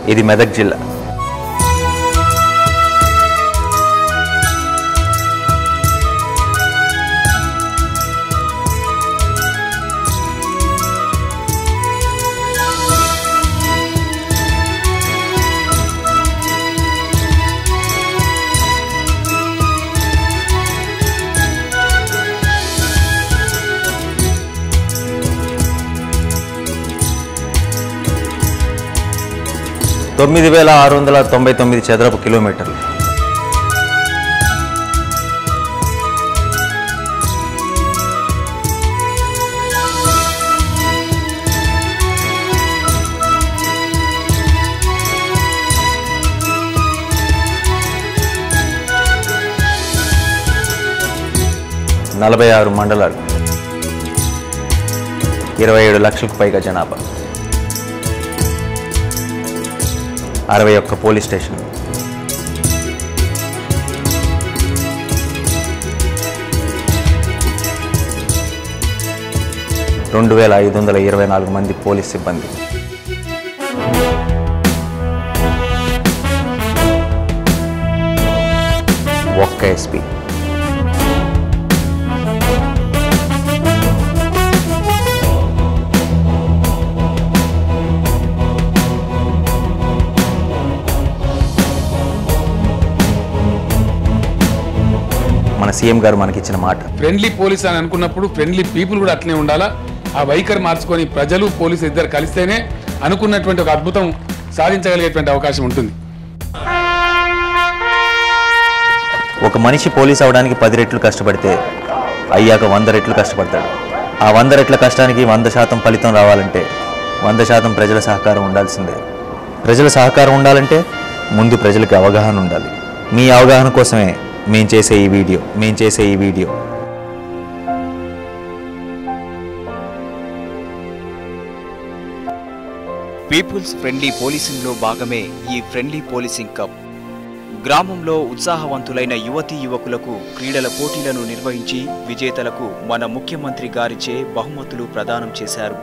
ఇది మెదక్ జిల్లా తొమ్మిది వేల ఆరు వందల తొంభై తొమ్మిది చదరపు కిలోమీటర్లు నలభై ఆరు మండలాలు ఇరవై ఏడు లక్షలకు పైగా జనాభా అరవై ఒక్క పోలీస్ స్టేషన్ రెండు వేల ఐదు వందల ఇరవై నాలుగు మంది పోలీస్ సిబ్బంది ఒక్క ఎస్పీ మన సీఎం గారు మనకిచ్చిన మాట ఫ్రెండ్లీ పోలీస్ అని అనుకున్నప్పుడు ఫ్రెండ్లీ పీపుల్ కూడా అట్లనే ఉండాలా ఆ వైఖరి మార్చుకొని ప్రజలు పోలీసు ఇద్దరు కలిస్తేనే అనుకున్నటువంటి ఒక అద్భుతం సాధించగలిగేటువంటి అవకాశం ఉంటుంది ఒక మనిషి పోలీస్ అవడానికి పది రెట్లు కష్టపడితే అయ్యాక వంద రెట్లు కష్టపడతాడు ఆ వంద రెట్ల కష్టానికి వంద శాతం ఫలితం రావాలంటే వంద శాతం ప్రజల సహకారం ఉండాల్సిందే ప్రజల సహకారం ఉండాలంటే ముందు ప్రజలకు అవగాహన ఉండాలి మీ అవగాహన కోసమే మేము చేసే ఈ వీడియో మేము చేసే ఈ వీడియో పీపుల్స్ ఫ్రెండ్లీ పోలీసింగ్లో భాగమే ఈ ఫ్రెండ్లీ పోలీసింగ్ కప్ గ్రామంలో ఉత్సాహవంతులైన యువతీ యువకులకు క్రీడల పోటీలను నిర్వహించి విజేతలకు మన ముఖ్యమంత్రి గారిచే బహుమతులు ప్రదానం చేశారు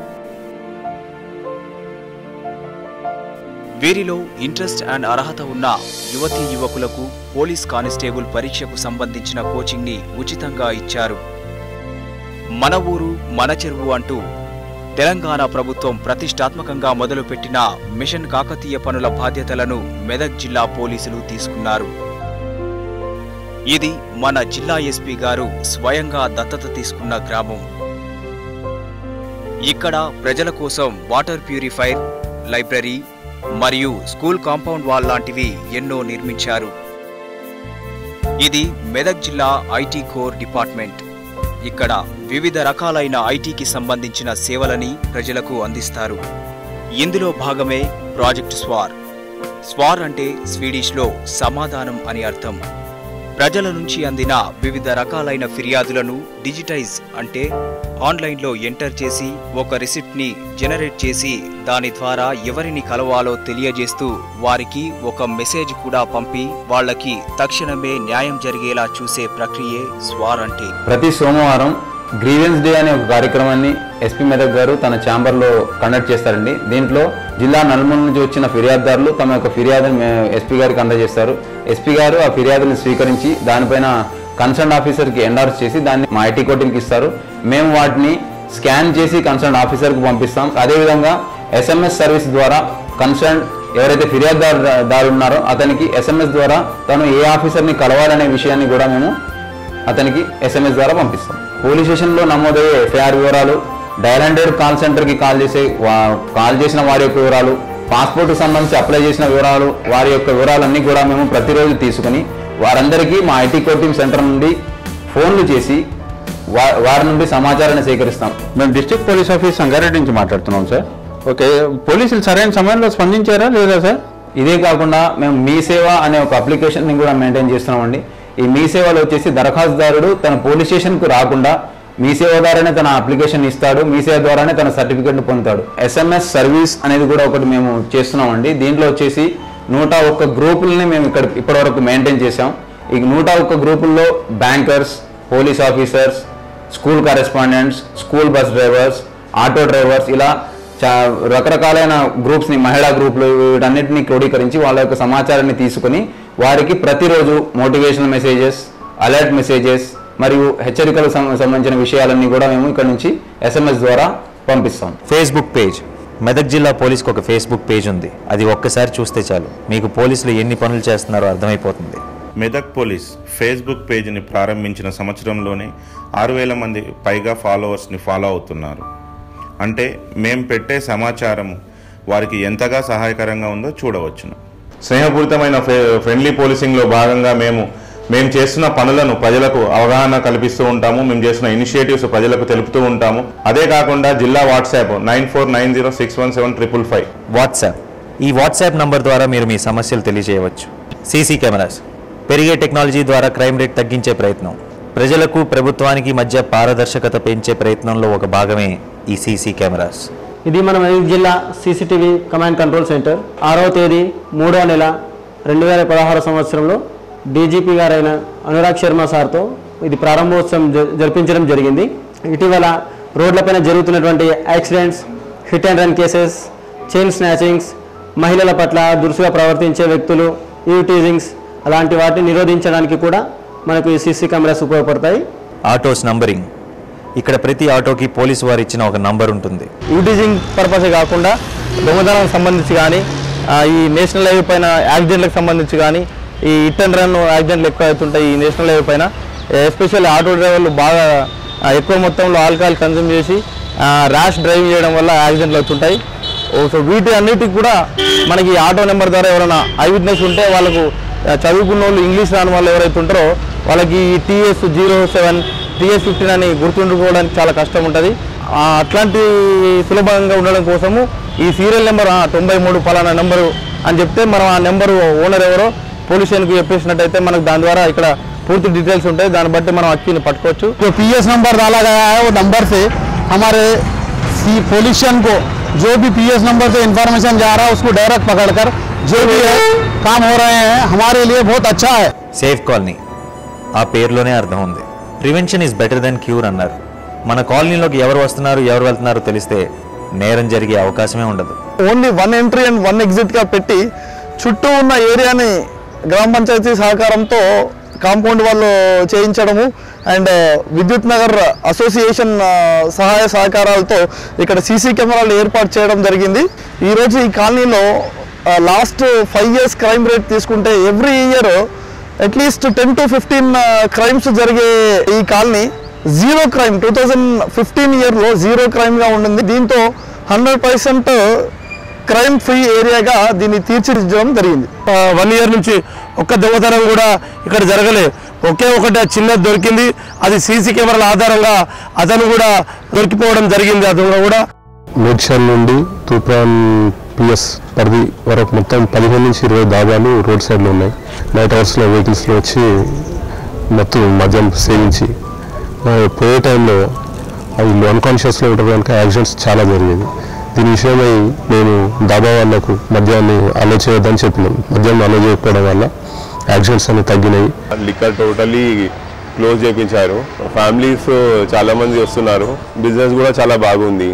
వీరిలో ఇంట్రెస్ట్ అండ్ అర్హత ఉన్న యువతీ యువకులకు పోలీస్ కానిస్టేబుల్ పరీక్షకు సంబంధించిన కోచింగ్ని ఉచితంగా ఇచ్చారు మన ఊరు మన చెరువు అంటూ తెలంగాణ ప్రభుత్వం ప్రతిష్టాత్మకంగా మొదలుపెట్టిన మిషన్ కాకతీయ పనుల బాధ్యతలను మెదక్ జిల్లా పోలీసులు తీసుకున్నారు ఇది మన జిల్లా ఎస్పీ గారు స్వయంగా దత్తత తీసుకున్న గ్రామం ఇక్కడ ప్రజల కోసం వాటర్ ప్యూరిఫైర్ లైబ్రరీ మరియు స్కూల్ కాంపౌండ్ వాల్ లాంటివి ఎన్నో నిర్మించారు ఇది మెదక్ జిల్లా ఐటీ కోర్ డిపార్ట్మెంట్ ఇక్కడ వివిధ రకాలైన ఐటీకి సంబంధించిన సేవలని ప్రజలకు అందిస్తారు ఇందులో భాగమే ప్రాజెక్ట్ స్వార్ స్వార్ అంటే స్వీడిష్లో సమాధానం అని అర్థం ప్రజల నుంచి అందిన వివిధ రకాలైన ఫిర్యాదులను డిజిటైజ్ అంటే ఆన్లైన్లో ఎంటర్ చేసి ఒక రిసిప్ట్ని జనరేట్ చేసి దాని ద్వారా ఎవరిని కలవాలో తెలియజేస్తూ వారికి ఒక మెసేజ్ కూడా పంపి వాళ్ళకి తక్షణమే న్యాయం జరిగేలా చూసే ప్రక్రియే స్వార్ అంటే ప్రతి సోమవారం గ్రీవెన్స్ డే అనే ఒక కార్యక్రమాన్ని ఎస్పీ మెదక్ గారు తన ఛాంబర్లో కండక్ట్ చేస్తారండి దీంట్లో జిల్లా నలుమూల నుంచి వచ్చిన ఫిర్యాదుదారులు తమ యొక్క ఫిర్యాదుని మే- ఎస్పీ గారికి అందజేస్తారు ఎస్పీ గారు ఆ ఫిర్యాదుని స్వీకరించి దానిపైన కన్సర్న్ ఆఫీసర్కి ఎండార్స్ చేసి దాన్ని మా ఐటీ కోటింగ్కి ఇస్తారు మేము వాటిని స్కాన్ చేసి కన్సర్న్ ఆఫీసర్కి పంపిస్తాం అదేవిధంగా ఎస్ఎంఎస్ సర్వీస్ ద్వారా కన్సర్న్ ఎవరైతే ఫిర్యాదుదారు దారు ఉన్నారో అతనికి ఎస్ఎంఎస్ ద్వారా తను ఏ ఆఫీసర్ని కలవాలనే విషయాన్ని కూడా మేము అతనికి ఎస్ఎంఎస్ ద్వారా పంపిస్తాం పోలీస్ స్టేషన్లో నమోదయ్యే ఎఫ్ఐఆర్ వివరాలు డయల్ హండ్రెడ్ కాల్ సెంటర్కి కాల్ చేసే వా- కాల్ చేసిన వారి యొక్క వివరాలు పాస్పోర్ట్కి సంబంధించి అప్లై చేసిన వివరాలు వారి యొక్క వివరాలన్నీ కూడా మేము ప్రతిరోజు తీసుకుని వారందరికీ మా ఐటీ కోచింగ్ సెంటర్ నుండి ఫోన్లు చేసి వా- వారి నుండి సమాచారాన్ని సేకరిస్తాం మేము డిస్ట్రిక్ట్ పోలీస్ ఆఫీస్ సంగారెడ్డి నుంచి మాట్లాడుతున్నాం సార్ ఓకే పోలీసులు సరైన సమయంలో స్పందించారా లేదా సార్ ఇదే కాకుండా మేము మీ సేవ అనే ఒక అప్లికేషన్ని కూడా మెయింటైన్ చేస్తున్నామండి ఈ మీ సేవలో వచ్చేసి దరఖాస్తుదారుడు తన పోలీస్ స్టేషన్కు రాకుండా మీ సేవ ద్వారానే తన అప్లికేషన్ ఇస్తాడు మీ సేవ ద్వారానే తన సర్టిఫికెట్ పొందుతాడు ఎస్ఎంఎస్ సర్వీస్ అనేది కూడా ఒకటి మేము చేస్తున్నామండి దీంట్లో వచ్చేసి నూట ఒక్క గ్రూపుల్ని మేము ఇక్కడ ఇప్పటివరకు మెయింటైన్ చేసాం ఈ నూట ఒక్క గ్రూపుల్లో bankers police officers school correspondents school bus drivers auto drivers ఇలా చా రకరకాలైన గ్రూప్స్ని మహిళా గ్రూపులు వీటన్నిటిని క్రోడీకరించి వాళ్ళ యొక్క సమాచారాన్ని తీసుకొని వారికి ప్రతిరోజు మోటివేషనల్ మెసేజెస్ అలర్ట్ మెసేజెస్ మరియు హెచ్చరికలకు సం- సంబంధించిన విషయాలన్నీ కూడా మేము ఇక్కడ నుంచి ఎస్ఎంఎస్ ద్వారా పంపిస్తాం ఫేస్బుక్ పేజ్ మెదక్ జిల్లా పోలీస్కి ఒక ఫేస్బుక్ పేజ్ ఉంది అది ఒక్కసారి చూస్తే చాలు మీకు పోలీసులు ఎన్ని పనులు చేస్తున్నారో అర్థమైపోతుంది మెదక్ పోలీస్ ఫేస్బుక్ పేజీని ప్రారంభించిన సంవత్సరంలోనే ఆరు వేల మంది పైగా ఫాలోవర్స్ని ఫాలో అవుతున్నారు అంటే మేం పెట్టే సమాచారం వారికి ఎంతగా సహాయకరంగా ఉందో చూడవచ్చును స్నేహపూరితమైన ఫ్రెండ్లీ పోలీసింగ్లో భాగంగా మేము మేము చేస్తున్న పనులను ప్రజలకు అవగాహన కల్పిస్తూ ఉంటాము మేము చేస్తున్న ఇనిషియేటివ్స్ ప్రజలకు తెలుపుతూ ఉంటాము అదే కాకుండా జిల్లా WhatsApp nine four nine zero six one seven triple five WhatsApp ఈ వాట్సాప్ నంబర్ ద్వారా మీరు మీ సమస్యలు తెలియజేయవచ్చు సీసీ కెమెరాస్ పెరిగే టెక్నాలజీ ద్వారా క్రైమ్ రేట్ తగ్గించే ప్రయత్నం ప్రజలకు ప్రభుత్వానికి మధ్య పారదర్శకత పెంచే ప్రయత్నంలో ఒక భాగమే ఈ సీసీ కెమెరాస్ ఇది మన మెదక్ జిల్లా సీసీటీవీ కమాండ్ కంట్రోల్ సెంటర్ ఆరవ తేదీ మూడో నెల రెండు వేల పదహారు సంవత్సరంలో డీజీపీ గారైన అనురాగ్ శర్మ సార్తో ఇది ప్రారంభోత్సవం జ- జరిపించడం జరిగింది ఇటీవల రోడ్లపైన జరుగుతున్నటువంటి accidents hit and run cases chain snatchings మహిళల పట్ల దురుసుగా ప్రవర్తించే వ్యక్తులు ఈ టీజింగ్స్ అలాంటి వాటిని నిరోధించడానికి కూడా మనకు ఈ సీసీ కెమెరాస్ ఉపయోగపడతాయి ఆటోస్ నంబరింగ్ ఇక్కడ ప్రతి ఆటోకి పోలీసు వారు ఇచ్చిన ఒక నంబర్ ఉంటుంది యూటీజింగ్ పర్పస్ కాకుండా దొంగతనానికి సంబంధించి కానీ ఆ, ఈ నేషనల్ హైవే పైన యాక్సిడెంట్లకు సంబంధించి కానీ ఈ హిట్ అండ్ రన్ యాక్సిడెంట్లు ఎక్కువ అవుతుంటాయి ఈ నేషనల్ హైవే పైన ఎస్పెషల్లీ ఆటో డ్రైవర్లు బాగా ఆ, ఎక్కువ మొత్తంలో ఆల్కహాల్ కన్జ్యూమ్ చేసి ర్యాష్ డ్రైవింగ్ చేయడం వల్ల యాక్సిడెంట్లు అవుతుంటాయి ఓ, సో వీటి అన్నిటికి కూడా మనకి ఈ ఆటో నెంబర్ ద్వారా ఎవరైనా ఐ విట్నెస్ ఉంటే వాళ్ళకు ఆ, చదువుకున్న వాళ్ళు ఇంగ్లీష్ రాని వాళ్ళు ఎవరైతే ఉంటారో వాళ్ళకి ఈ TS zero seven TS fifteen అని గుర్తుండుకోవడానికి చాలా కష్టం ఉంటుంది ఆ, అట్లాంటి సులభంగా ఉండడం కోసము ఈ సీరియల్ నెంబర్ ఆ, తొంభై మూడు పలానా నెంబరు అని చెప్తే మనం ఆ నెంబరు ఓనర్ ఎవరో పోలీస్ స్టేషన్కి చెప్పేసినట్టయితే మనకు దాని ద్వారా ఇక్కడ పూర్తి డీటెయిల్స్ ఉంటాయి దాన్ని బట్టి మనం అక్కిని పట్టుకోవచ్చు जो पी एस नंबर डाला गया है वो नंबर से हमारे सी पोल्यूशन को जो भी पी एस नंबर से इंफॉर्मेशन जा रहा है उसको डायरेक्ट पकड़कर जो भी है काम हो रहे हैं हमारे लिए बहुत अच्छा है సేఫ్ కాలనీ ఆ పేరులోనే అర్థం ఉంది prevention is better then cure అన్నారు మన కాలనీలోకి ఎవరు వస్తున్నారు ఎవరు వెళ్తున్నారో తెలిస్తే నేరం జరిగే అవకాశమే ఉండదు only one entry and one ఎగ్జిట్గా పెట్టి చుట్టూ ఉన్న ఏరియాని గ్రామ పంచాయతీ సహకారంతో కాంపౌండ్ వాళ్ళు చేయించడము అండ్ విద్యుత్ నగర్ అసోసియేషన్ ఆ, సహాయ సహకారాలతో ఇక్కడ సీసీ కెమెరాలు ఏర్పాటు చేయడం జరిగింది ఈరోజు ఈ కాలనీలో last five years crime rate తీసుకుంటే every year at least ten to fifteen crimes జరిగే ఈ colony zero crime two thousand fifteen ఇయర్లో జీరో క్రైమ్గా ఉండింది దీంతో హండ్రెడ్ పర్సెంట్ క్రైమ్ ఫ్రీ ఏరియాగా దీన్ని తీర్చిదిద్దడం జరిగింది వన్ ఇయర్ నుంచి ఒక్క దొంగతనం కూడా ఇక్కడ జరగలేదు ఒకే ఒకటి ఆ చిన్నది దొరికింది అది సీసీ కెమెరాల ఆధారంగా అతను కూడా దొరికిపోవడం జరిగింది ఆ దొంగ కూడా మేడ్చల్ నుండి తూప్రాన్ పిఎస్ పరిధి వరకు మొత్తం పదిహేను నుంచి ఇరవై దాబాలు రోడ్ సైడ్లో ఉన్నాయి నైట్ అవర్స్లో వెహికల్స్లో వచ్చి మొత్తం మద్యం సేవించి ఆ, పోయే టైంలో వీళ్ళు అన్కాన్షియస్లో ఉంటారు కనుక యాక్సిడెంట్స్ చాలా జరిగేది దీని విషయమై నేను దాబా వాళ్ళకు మద్యాన్ని అలో చేయొద్దని చెప్పినాం మద్యం అలో చేయకపోవడం వల్ల యాక్సిడెంట్స్ అనేవి తగ్గినాయి లిక్కర్ టోటలీ క్లోజ్ చేయించారు ఫ్యామిలీస్ చాలా మంది వస్తున్నారు బిజినెస్ కూడా చాలా బాగుంది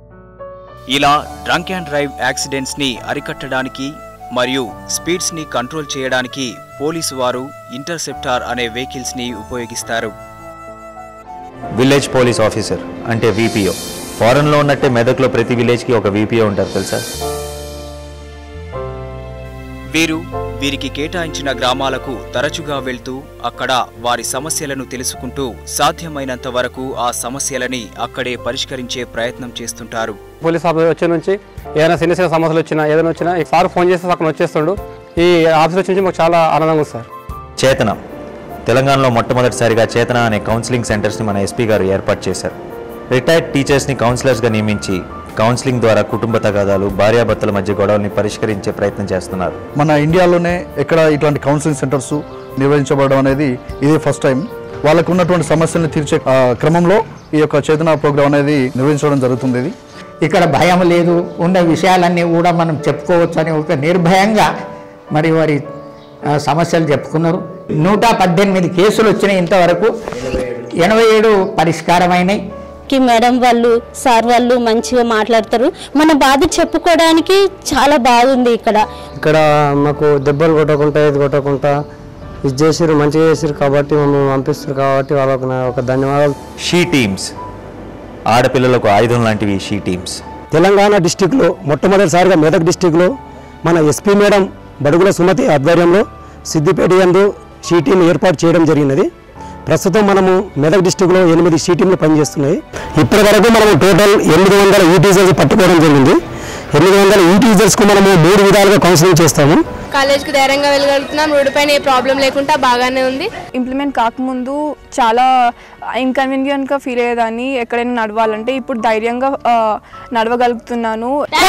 ఇలా డ్రంక్ అండ్ డ్రైవ్ యాక్సిడెంట్స్ ని అరికట్టడానికి మరియు స్పీడ్స్ ని కంట్రోల్ చేయడానికి పోలీసు వారు ఇంటర్సెప్టార్ అనే వెహికల్స్ ని ఉపయోగిస్తారు విలేజ్ పోలీస్ ఆఫీసర్ అంటే విపిఓ ఫారెన్లో ఉన్నట్టే మెదక్లో ప్రతి విలేజ్కి ఒక విపిఓ ఉంటారు తెలుసా వీరు వీరికి కేటాయించిన గ్రామాలకు తరచుగా వెళ్తూ అక్కడ వారి సమస్యలను తెలుసుకుంటూ సాధ్యమైనంత వరకు ఆ సమస్యలని అక్కడే పరిష్కరించే ప్రయత్నం చేస్తుంటారు పోలీస్ ఆఫీసర్ వచ్చే నుంచి ఏదైనా చిన్న చిన్న సమస్యలు వచ్చినా ఏదైనా వచ్చినా ఈ సార్ ఫోన్ చేస్తే అక్కడ వచ్చేస్తుండు ఈ ఆఫీస్ వచ్చి నుంచి మాకు చాలా ఆనందంగా ఉంది సార్ చేతన తెలంగాణలో మొట్టమొదటిసారిగా చేతన అనే కౌన్సిలింగ్ సెంటర్స్ని మన ఎస్పీ గారు ఏర్పాటు చేశారు రిటైర్డ్ టీచర్స్ని కౌన్సిలర్స్గా నియమించి కౌన్సిలింగ్ ద్వారా కుటుంబ తగాదాలు భార్యాభర్తల మధ్య గొడవల్ని పరిష్కరించే ప్రయత్నం చేస్తున్నారు మన ఇండియాలోనే ఎక్కడ ఇట్లాంటి కౌన్సిలింగ్ సెంటర్స్ నిర్వహించబడడం అనేది ఇదే ఫస్ట్ టైం వాళ్ళకు ఉన్నటువంటి సమస్యలను తీర్చే ఆ, క్రమంలో ఈ యొక్క చేతన ప్రోగ్రామ్ అనేది నిర్వహించడం జరుగుతుంది ఇది ఇక్కడ భయం లేదు ఉన్న విషయాలన్నీ కూడా మనం చెప్పుకోవచ్చు అని ఒక నిర్భయంగా మరి వారి ఆ, సమస్యలు చెప్పుకున్నారు నూట పద్దెనిమిది కేసులు వచ్చినాయి ఇంతవరకు ఎనభై ఏడు పరిష్కారమైనాయి కి మేడం వాళ్ళు సార్ వాళ్ళు మంచిగా మాట్లాడతారు మన బాధ చెప్పుకోవడానికి చాలా బాగుంది ఇక్కడ ఇక్కడ మాకు దెబ్బలు కొట్టకుండా ఇది కొట్టకుండా ఇది చేసిరు మంచిగా చేసిరు కాబట్టి మమ్మల్ని పంపిస్తారు కాబట్టి వాళ్ళకు నా ఒక ధన్యవాదాలు షీ టీమ్స్ ఆడపిల్లలకు ఆయుధం లాంటివి షీ టీమ్స్ తెలంగాణ డిస్టిక్లో మొట్టమొదటిసారిగా మెదక్ డిస్టిక్లో మన ఎస్పీ మేడం బడుగుల సుమతి ఆధ్వర్యంలో సిద్దిపేట యందు షీ టీం ఏర్పాటు చేయడం జరిగినది ప్రస్తుతం మనము మెదక్ డిస్టిక్లో ఎనిమిది షీ టీంలు పనిచేస్తున్నాయి ఇప్పటి వరకు మనం టోటల్ ఎనిమిది వందల ఈ టీజర్స్ పట్టుకోవడం జరిగింది ఎనిమిది వందల ఈ టీజర్స్కు మనము మూడు విధాలుగా కౌన్సిలింగ్ చేస్తాము కాలేజ్కి ధైర్యంగా వెళ్ళగలుగుతున్నాం రోడ్డు పైన ఏ ప్రాబ్లం లేకుండా బాగానే ఉంది ఇంప్లిమెంట్ కాకముందు చాలా ఇన్కన్వీనియంట్గా ఫీల్ అయ్యేదాన్ని ఎక్కడైనా నడవాలంటే ఇప్పుడు ధైర్యంగా ఆ, నడవగలుగుతున్నాను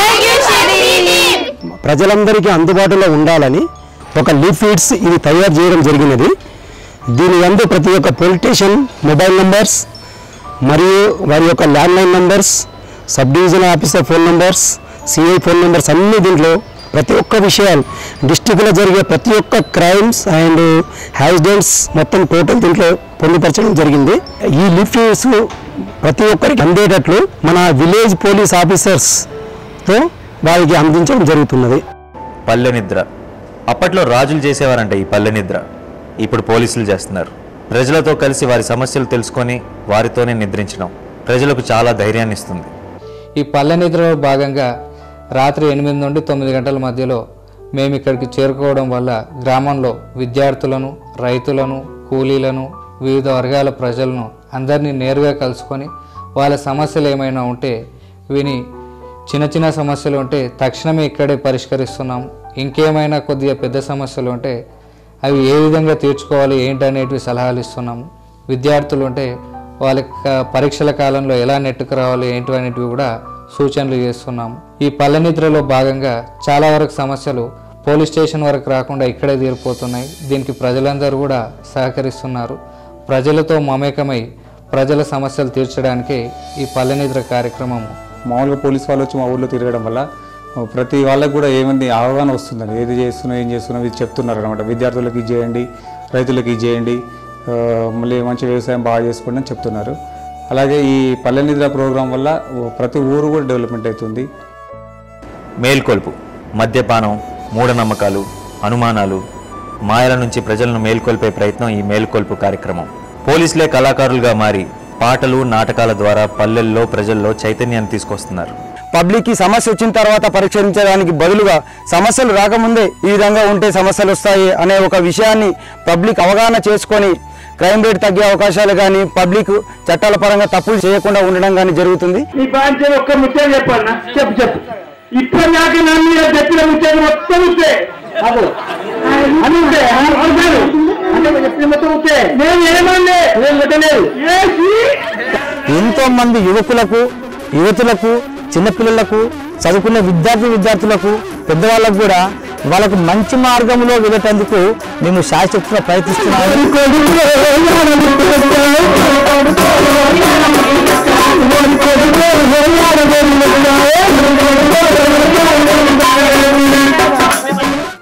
ప్రజలందరికీ అందుబాటులో ఉండాలని ఒక లీఫ్ ఫీడ్స్ ఇది తయారు చేయడం జరిగినది దీని అందు ప్రతి ఒక్క పొలిటీషియన్ మొబైల్ నంబర్స్ మరియు వారి యొక్క landline numbers sub division officer phone numbers CI phone numbers అన్ని దీంట్లో ప్రతి ఒక్క విషయాలు డిస్టిక్లో జరిగే ప్రతి ఒక్క క్రైమ్స్ అండ్ యాక్సిడెంట్స్ మొత్తం టోటల్ దీంట్లో పొందుపరచడం జరిగింది ఈ లిఫ్ట్స్ ప్రతి ఒక్కరికి అందేటట్లు మన విలేజ్ పోలీస్ ఆఫీసర్స్తో వారికి అందించడం జరుగుతున్నది పల్లె నిద్ర అప్పట్లో రాజులు చేసేవారంట ఈ పల్లె నిద్ర ఇప్పుడు పోలీసులు చేస్తున్నారు ప్రజలతో కలిసి వారి సమస్యలు తెలుసుకొని వారితోనే నిద్రించడం ప్రజలకు చాలా ధైర్యాన్ని ఇస్తుంది ఈ పల్లె నిద్రలో భాగంగా రాత్రి ఎనిమిది నుండి తొమ్మిది గంటల మధ్యలో మేము ఇక్కడికి చేరుకోవడం వల్ల గ్రామంలో విద్యార్థులను రైతులను కూలీలను వివిధ వర్గాల ప్రజలను అందరినీ నేరుగా కలుసుకొని వాళ్ళ సమస్యలు ఏమైనా ఉంటే విని చిన్న చిన్న సమస్యలు ఉంటే తక్షణమే ఇక్కడే పరిష్కరిస్తున్నాం ఇంకేమైనా కొద్దిగా పెద్ద సమస్యలు ఉంటే అవి ఏ విధంగా తీర్చుకోవాలి ఏంటనేటివి సలహాలు ఇస్తున్నాము విద్యార్థులు ఉంటే వాళ్ళ క- పరీక్షల కాలంలో ఎలా నెట్టుకు రావాలి ఏంటి అనేటివి కూడా సూచనలు చేస్తున్నాము ఈ పల్లె నిద్రలో భాగంగా చాలా వరకు సమస్యలు పోలీస్ స్టేషన్ వరకు రాకుండా ఇక్కడే తీరిపోతున్నాయి దీనికి ప్రజలందరూ కూడా సహకరిస్తున్నారు ప్రజలతో మమేకమై ప్రజల సమస్యలు తీర్చడానికే ఈ పల్లె నిద్ర కార్యక్రమం మామూలుగా పోలీస్ వాళ్ళు వచ్చి మా ఊళ్ళో తిరగడం వల్ల ప్రతి వాళ్ళకి కూడా ఏమంది అవగాహన వస్తుందండి ఏది చేస్తున్నాం ఏం చేస్తున్నాం ఇది చెప్తున్నారు అనమాట విద్యార్థులకు ఇది చేయండి రైతులకు ఇది చేయండి ఆ, మళ్ళీ మంచి వ్యవసాయం బాగా చేసుకోండి అని చెప్తున్నారు అలాగే ఈ పల్లె నిద్ర ప్రోగ్రాం వల్ల ప్రతి ఊరు కూడా డెవలప్మెంట్ అవుతుంది మేల్కొల్పు మద్యపానం మూఢనమ్మకాలు అనుమానాలు మాయల నుంచి ప్రజలను మేల్కొల్పే ప్రయత్నం ఈ మేల్కొల్పు కార్యక్రమం పోలీసులే కళాకారులుగా మారి పాటలు నాటకాల ద్వారా పల్లెల్లో ప్రజల్లో చైతన్యాన్ని తీసుకొస్తున్నారు పబ్లిక్కి సమస్య వచ్చిన తర్వాత పరిష్కరించడానికి బదులుగా సమస్యలు రాకముందే ఈ విధంగా ఉంటే సమస్యలు వస్తాయి అనే ఒక విషయాన్ని పబ్లిక్ అవగాహన చేసుకొని క్రైమ్ రేట్ తగ్గే అవకాశాలు కానీ పబ్లిక్ చట్టాల పరంగా తప్పులు చేయకుండా ఉండడం కానీ జరుగుతుంది నీ బాధ్యత ఒక్క ముత్యం చెప్పాలన్నా చెప్పు చెప్పు ఇప్పుడు దాకా నా మీద చెప్పిన ముత్యాలు మొత్తం ఉంటే అదో అని ఉంటే అనుకుంటారు అంటే చెప్పిన మొత్తం ఉంటే నేను ఏమన్నా నేను పెట్టలేదు ఎంతో మంది యువకులకు యువతులకు చిన్నపిల్లలకు చదువుకునే విద్యార్థి విద్యార్థులకు పెద్దవాళ్ళకు కూడా వాళ్ళకు మంచి మార్గంలో వెళ్ళేటందుకు మేము శాశ్వతంగా ప్రయత్నిస్తున్నాము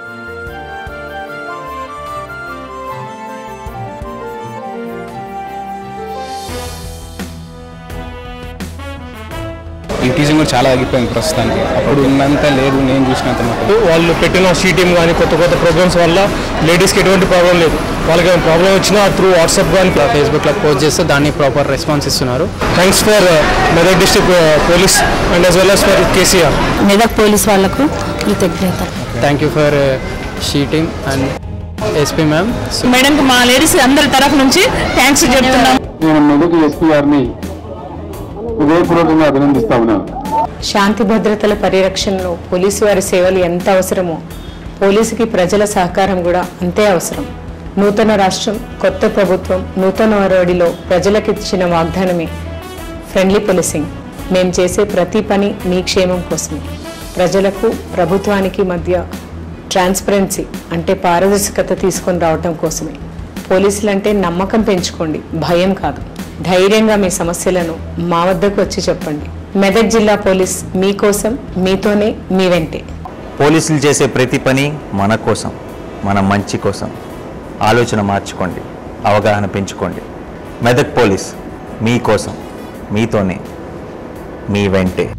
ఈ టీచింగ్ కూడా చాలా తగ్గిపోయింది ప్రస్తుతానికి అప్పుడు ఉన్నంత లేదు నేను చూసినంత మటుకు వాళ్ళు పెట్టిన షీ టీమ్ కానీ కొత్త కొత్త ప్రోగ్రామ్స్ వల్ల లేడీస్కి ఎటువంటి ప్రాబ్లం లేదు వాళ్ళకి ఏమైనా ప్రాబ్లం వచ్చినా త్రూ వాట్సాప్ కానీ ఫేస్బుక్లో పోస్ట్ చేస్తే దాన్ని ప్రాపర్ రెస్పాన్స్ ఇస్తున్నారు thanks for Medak district police and as well as for KCR Medak police వాళ్లకు కృతజ్ఞతలు thank you for she team and SP ma'am మేడంకి మా లేడీస్ అందరి తరఫు నుంచి థ్యాంక్స్ చెప్తున్నాం నేను మెదక్ ఎస్పీ గారిని హృదయపూర్వకంగా అభినందిస్తా ఉన్నాను శాంతి భద్రతల పరిరక్షణలో పోలీసు వారి సేవలు ఎంత అవసరమో పోలీసుకి ప్రజల సహకారం కూడా అంతే అవసరం నూతన రాష్ట్రం కొత్త ప్రభుత్వం నూతన ఒరవడిలో ప్రజలకు ఇచ్చిన వాగ్దానమే ఫ్రెండ్లీ పోలీసింగ్ మేము చేసే ప్రతి పని మీ క్షేమం కోసమే ప్రజలకు ప్రభుత్వానికి మధ్య ట్రాన్స్పరెన్సీ అంటే పారదర్శకత తీసుకొని రావటం కోసమే పోలీసులంటే నమ్మకం పెంచుకోండి భయం కాదు ధైర్యంగా మీ సమస్యలను మా వద్దకు వచ్చి చెప్పండి మెదక్ జిల్లా పోలీస్ మీకోసం మీతోనే మీ వెంటే పోలీసులు చేసే ప్రతి పని మన కోసం మన మంచి కోసం ఆలోచన మార్చుకోండి అవగాహన పెంచుకోండి మెదక్ పోలీస్ మీ కోసం మీతోనే మీ వెంటే